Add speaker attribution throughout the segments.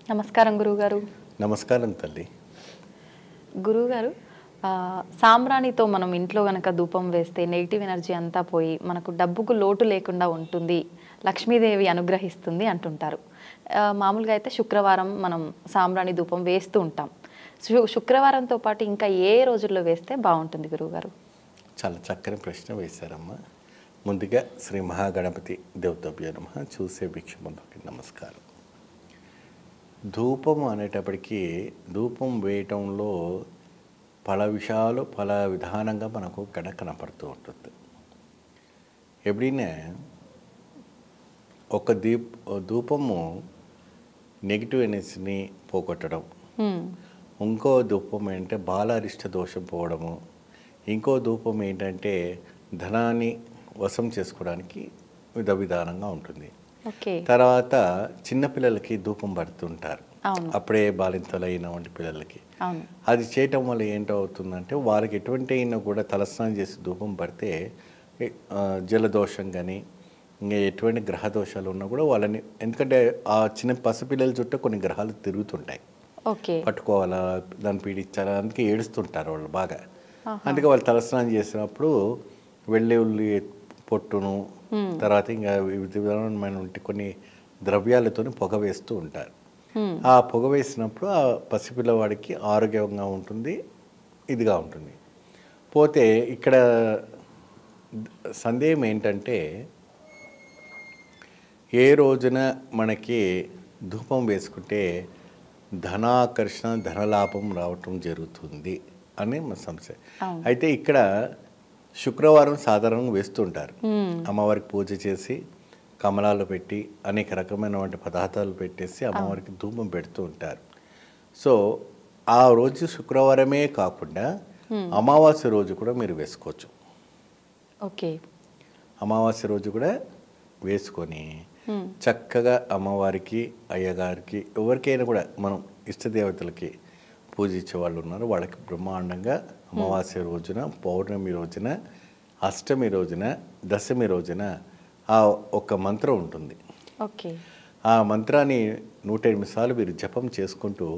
Speaker 1: నమస్కారం గురువుగారు
Speaker 2: నమస్కారం తల్లి
Speaker 1: గురువుగారు ఆ, సాంబ్రాణితో మనం ఇంట్లో గనక ధూపం వేస్తే నెగిటివ్ ఎనర్జీ అంతా పోయి మనకు డబ్బుకు లోటు లేకుండా ఉంటుంది లక్ష్మీదేవి అనుగ్రహిస్తుంది అంటుంటారు ఆ, మామూలుగా అయితే శుక్రవారం మనం సాంబ్రాణి ధూపం వేస్తూ ఉంటాం శు- శుక్రవారంతో పాటు ఇంకా ఏ రోజుల్లో వేస్తే బాగుంటుంది గురువుగారు
Speaker 2: చాలా చక్కని ప్రశ్న వేశారమ్మా ముందుగా శ్రీ మహాగణపతి దేవతభ్యో నమ చూసే భిక్షమందరికి నమస్కారం ధూపం అనేటప్పటికీ ధూపం వేయటంలో పల విషయాలు పల విధానంగా మనకు గడ కనపడుతూ ఉంటుంది ఎప్పుడైనా ఒక దీప్ ధూపము నెగిటివ్ ఎనర్జీని పోగొట్టడం
Speaker 1: హ్మ్.
Speaker 2: ఇంకో ధూపం ఏంటంటే బాలారిష్ట దోషం పోవడము ఇంకో ధూపం ఏంటంటే ధనాన్ని వశం చేసుకోవడానికి విధ విధానంగా ఉంటుంది
Speaker 1: ఓకే
Speaker 2: తర్వాత చిన్నపిల్లలకి ధూపం పడుతుంటారు
Speaker 1: అవును
Speaker 2: అప్పుడే బాలింతలైన వంటి పిల్లలకి
Speaker 1: అవును
Speaker 2: అది చేయటం వల్ల ఏంటవుతుందంటే వాళ్ళకి ఎటువంటి అయినా కూడా తలస్నానం చేసి ధూపం పడితే ఏ, ఆ, జలదోషం కానీ ఇంకా ఎటువంటి గ్రహ దోషాలు ఉన్నా కూడా వాళ్ళని ఎందుకంటే ఆ చిన్న పసిపిల్లల చుట్టూ కొన్ని గ్రహాలు తిరుగుతుంటాయి
Speaker 1: ఓకే
Speaker 2: పట్టుకోవాలా దాన్ని పీడించాలా అందుకే ఏడుస్తుంటారు వాళ్ళు బాగా అందుకే వాళ్ళు తలస్నానం చేసినప్పుడు వెళ్ళి ఉల్లి పొట్టును తర్వాత ఇంకా వివిధ విధమైన ఉంటే కొన్ని ద్రవ్యాలతో పొగ వేస్తూ ఉంటారు
Speaker 1: హ్మ్.
Speaker 2: ఆ పొగ వేసినప్పుడు ఆ పసిపిల్లవాడికి ఆరోగ్యంగా ఉంటుంది ఇదిగా ఉంటుంది పోతే ఇక్కడ సందేహం ఏంటంటే ఏ రోజున మనకి ధూపం వేసుకుంటే ధనాకర్షణ ధనలాభం రావటం జరుగుతుంది అని మన సమస్య
Speaker 1: అవును.
Speaker 2: అయితే ఇక్కడ శుక్రవారం సాధారణంగా వేస్తుంటారు
Speaker 1: హ్మ్.
Speaker 2: అమ్మవారికి పూజ చేసి కమలాలు పెట్టి అనేక రకమైనటువంటి పదార్థాలు పెట్టేసి అమ్మవారికి ధూపం పెడుతూ ఉంటారు సో ఆ రోజు శుక్రవారమే కాకుండా అమావాస్య రోజు కూడా మీరు వేసుకోవచ్చు
Speaker 1: ఓకే
Speaker 2: అమావాస్య రోజు కూడా వేసుకొని
Speaker 1: హ్మ్.
Speaker 2: చక్కగా అమ్మవారికి అయ్యగారికి ఎవరికైనా కూడా మనం ఇష్టదేవతలకి పూజించే వాళ్ళు ఉన్నారు వాళ్ళకి బ్రహ్మాండంగా అమావాస్య రోజున పౌర్ణమి రోజున అష్టమి రోజున దశమి రోజున ఆ ఒక మంత్రం ఉంటుంది
Speaker 1: ఓకే
Speaker 2: ఆ మంత్రాన్ని నూట ఎనిమిది సార్లు మీరు జపం చేసుకుంటూ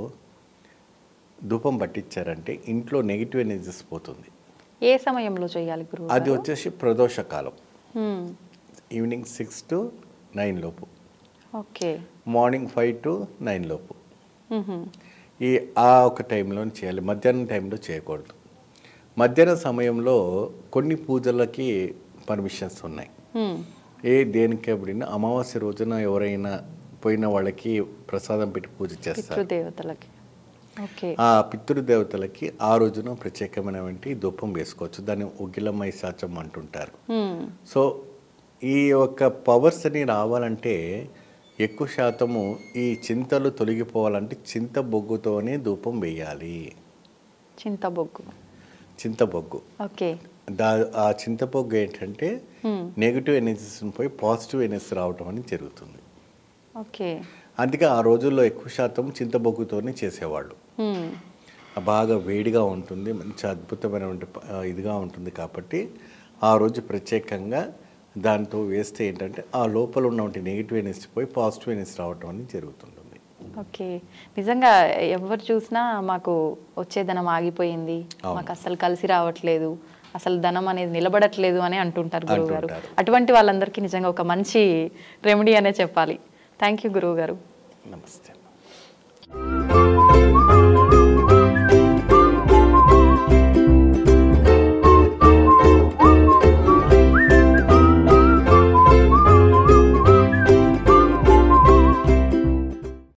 Speaker 2: ధూపం పట్టించారంటే ఇంట్లో నెగిటివ్ ఎనర్జీస్ పోతుంది
Speaker 1: ఏ సమయంలో చేయాలి గురువు
Speaker 2: అది వచ్చేసి ప్రదోష కాలం
Speaker 1: హ్మ్.
Speaker 2: ఈవినింగ్ సిక్స్ టు నైన్ లోపు
Speaker 1: okay
Speaker 2: morning five to nine లోపు
Speaker 1: మ్మ్హ.
Speaker 2: ఈ ఆ ఒక టైంలో చేయాలి మధ్యాహ్నం టైంలో చేయకూడదు మధ్యాహ్న సమయంలో కొన్ని పూజలకి పర్మిషన్స్ ఉన్నాయి
Speaker 1: హ్మ్.
Speaker 2: ఏ దేనికి ఎప్పుడైనా అమావాస్య రోజున ఎవరైనా పోయిన వాళ్ళకి ప్రసాదం పెట్టి పూజ చేస్తారు
Speaker 1: పితృదేవతలకి ఓకే
Speaker 2: ఆ పితృదేవతలకి ఆ రోజున ప్రత్యేకమైనటువంటి ధూపం వేసుకోవచ్చు దాన్ని ఉగిలమై సాచం అంటుంటారు
Speaker 1: హ్మ్.
Speaker 2: సో ఈ యొక్క పవర్స్ అని రావాలంటే ఎక్కువ శాతము ఈ చింతలు తొలగిపోవాలంటే చింత బొగ్గుతోనే ధూపం వేయాలి
Speaker 1: చింతబొగ్గు
Speaker 2: చింతబొగ్గు
Speaker 1: ఓకే
Speaker 2: దా ఆ చింతబొగ్గు ఏంటంటే
Speaker 1: హ్మ్.
Speaker 2: నెగిటివ్ ఎనర్జీస్ పోయి పాజిటివ్ ఎనర్జీ రావటం అని జరుగుతుంది
Speaker 1: ఓకే
Speaker 2: అందుకే ఆ రోజుల్లో ఎక్కువ శాతం చింతబొగ్గుతోనే చేసేవాళ్ళు
Speaker 1: హ్మ్.
Speaker 2: బాగా వేడిగా ఉంటుంది మంచి అద్భుతమైనటువంటి ప- ఆ, ఇదిగా ఉంటుంది కాబట్టి ఆ రోజు ప్రత్యేకంగా దాంతో వేస్తే ఏంటంటే ఆ లోపల ఉన్నటువంటి నెగిటివ్ ఎనర్జీ పోయి పాజిటివ్ ఎనర్జీ రావటం అనేది జరుగుతుంటుంది
Speaker 1: ఓకే నిజంగా ఎవరు చూసినా మాకు వచ్చే ధనం ఆగిపోయింది
Speaker 2: అవును.
Speaker 1: మాకు అసలు కలిసి రావట్లేదు అసలు ధనం అనేది నిలబడట్లేదు అని అంటుంటారు గురువు గారు
Speaker 2: అంటుంటారు.
Speaker 1: అటువంటి వాళ్ళందరికీ నిజంగా ఒక మంచి రెమెడీ అనే చెప్పాలి థ్యాంక్ యూ గురువు గారు
Speaker 2: నమస్తే